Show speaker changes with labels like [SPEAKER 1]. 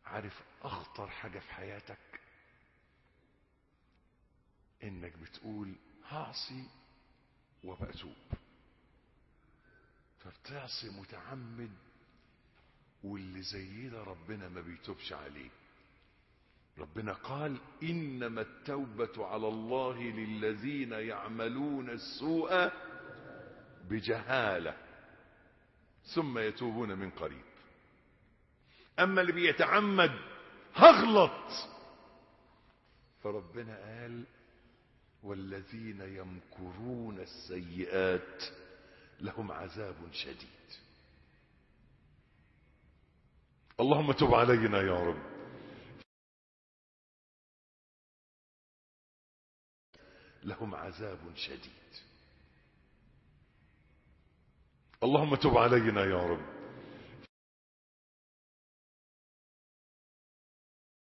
[SPEAKER 1] عارف اخطر حاجة في حياتك انك بتقول هعصي وبأتوب فبتعصي متعمد واللي زي ده ربنا ما بيتوبش عليه ربنا قال انما التوبة على الله للذين يعملون السوء بجهالة ثم يتوبون من قريب اما اللي بيتعمد هغلط فربنا قال والذين يمكرون السيئات لهم عذاب شديد اللهم تب علينا يا رب لهم عذاب شديد اللهم تب علينا يا رب